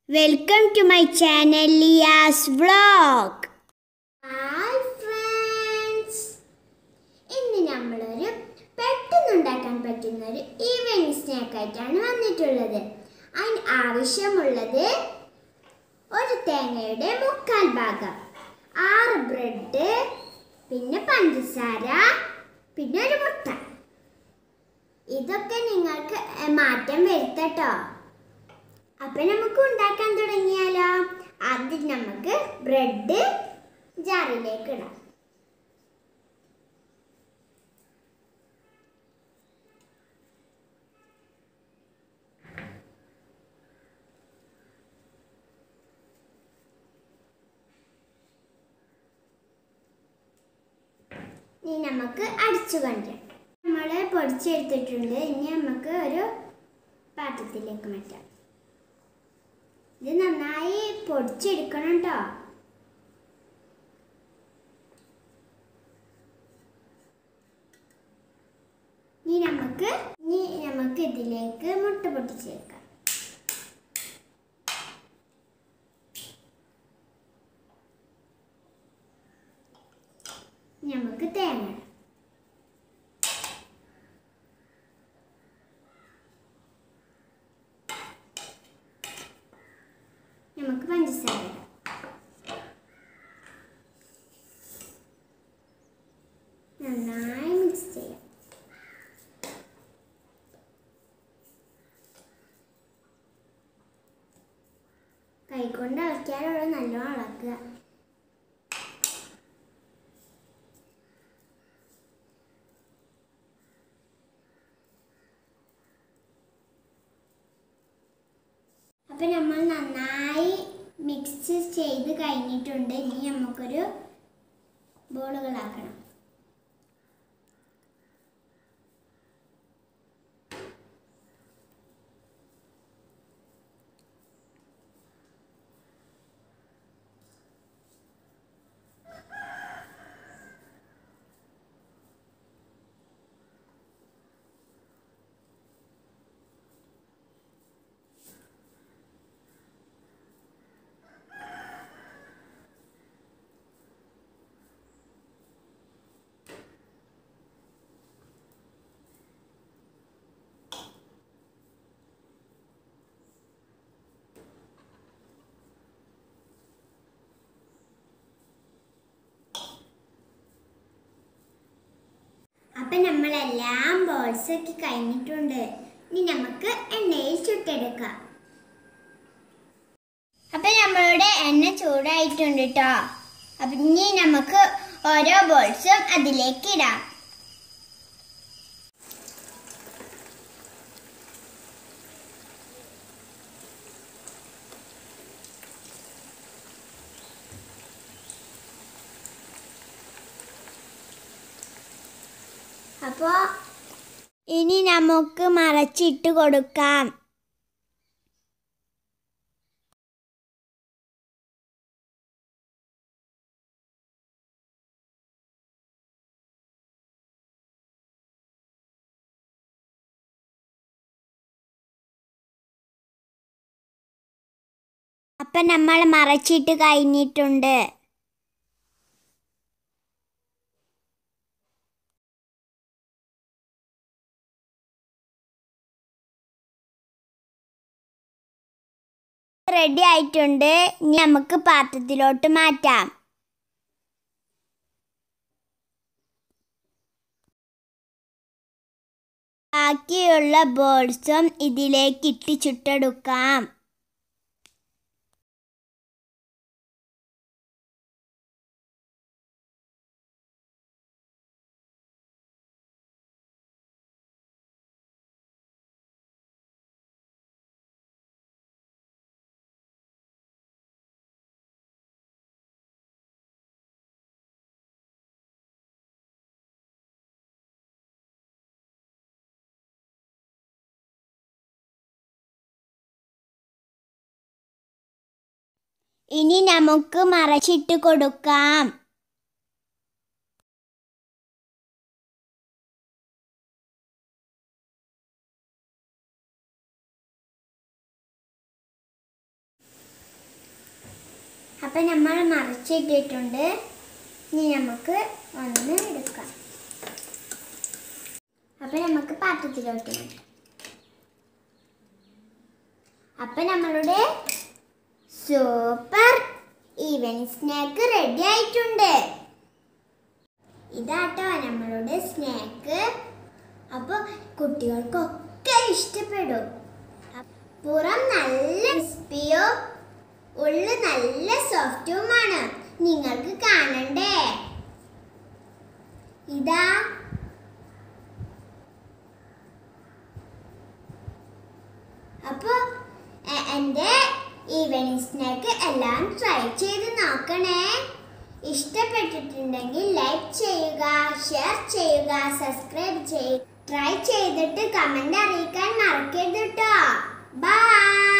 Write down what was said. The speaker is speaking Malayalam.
Welcome to my channel Liyas vlog hi friends ഇന്ന് നമ്മളൊരു പെട്ടെന്ന് ഉണ്ടാക്കാൻ പറ്റുന്ന ഒരു ഈവനിങ് സ്നാക്ക് ആയിട്ടാണ് വന്നിട്ടുള്ളത് അതിന് ആവശ്യമുള്ളത് ഒരു തേങ്ങയുടെ മുക്കാൽ ഭാഗം ആറ് ബ്രെഡ് പിന്നെ പഞ്ചസാര പിന്നെ ഒരു മുട്ട ഇതൊക്കെ നിങ്ങൾക്ക് എ, മാറ്റം വരുത്തട്ടോ അപ്പൊ നമുക്ക് ഉണ്ടാക്കാൻ തുടങ്ങിയാലോ ആദ്യം നമുക്ക് ബ്രെഡ് ജാറിലേക്ക് ഇടാം ഇനി നമുക്ക് അടിച്ചു കൊണ്ടുവരാം നമ്മൾ പൊടിച്ചെടുത്തിട്ടുണ്ട് ഇനി നമുക്ക് ഒരു പാത്രത്തിലേക്ക് മാറ്റാം ഇത് നന്നായി പൊടിച്ചെടുക്കണം കേട്ടോ ഇനി നമുക്ക് ഇനി നമുക്ക് ഇതിലേക്ക് മുട്ട പൊട്ടിച്ചേക്കാം നമുക്ക് തേങ്ങ ഇടാം. നമുക്ക് പഞ്ചസാര ഇടാം. നന്നായി മിക്സ് ചെയ്യാം കൈകൊണ്ട് ഇളക്കിയാലുള്ള നല്ലോണം ഇളക്കുക അപ്പൊ നമ്മൾ നന്നായി മിക്സ് ചെയ്ത് കഴിഞ്ഞിട്ടുണ്ട് ഇനി നമുക്കൊരു ബോളുകളാക്കണം അപ്പൊ നമ്മളെല്ലാം ബോൾസ് ഒക്കെ കഴിഞ്ഞിട്ടുണ്ട് ഇനി നമുക്ക് എണ്ണയിൽ ചുട്ടെടുക്കാം അപ്പൊ നമ്മളുടെ എണ്ണ ചൂടായിട്ടുണ്ട് കേട്ടോ അപ്പൊ ഇനി നമുക്ക് ഓരോ ബോൾസും അതിലേക്ക് ഇടാം അപ്പോ ഇനി നമുക്ക് മറച്ചിട്ട് കൊടുക്കാം അപ്പം നമ്മൾ മറച്ചിട്ട് കഴിഞ്ഞിട്ടുണ്ട് റെഡി ആയിട്ടുണ്ട് ഇനി നമുക്ക് പാത്രത്തിലോട്ട് മാറ്റാം ബാക്കിയുള്ള ബോൾസും ഇതിലേക്ക് ഇട്ട് ചുട്ടെടുക്കാം ഇനി നമുക്ക് മറച്ചിട്ട് കൊടുക്കാം അപ്പം നമ്മൾ മറിച്ചിട്ടിട്ടുണ്ട് ഇനി നമുക്ക് ഒന്ന് എടുക്കാം അപ്പം നമുക്ക് പാത്രത്തിലോട്ട് ഇടാം. അപ്പം നമ്മളുടെ സൂപ്പർ ഈവനിങ് സ്നാക്ക് റെഡി ആയിട്ടുണ്ട് ഇതാട്ടോ നമ്മളുടെ സ്നാക്ക് അപ്പോൾ കുട്ടികൾക്കൊക്കെ ഇഷ്ടപ്പെടും പുറം നല്ല ക്രിസ്പിയോ ഉള്ളു നല്ല സോഫ്റ്റുമാണ് നിങ്ങൾക്ക് കാണണ്ടേ ഇതാ അപ്പോൾ എൻ്റെ ഈവനിങ് സ്നാക്ക് എല്ലാം ട്രൈ ചെയ്ത് നോക്കണേ ഇഷ്ടപ്പെട്ടിട്ടുണ്ടെങ്കിൽ ലൈക്ക് ചെയ്യുക ഷെയർ ചെയ്യുക സബ്സ്ക്രൈബ് ചെയ്യുക ട്രൈ ചെയ്തിട്ട് കമൻ്റ് അറിയിക്കാൻ മറക്കരുത് കേട്ടോ ബൈ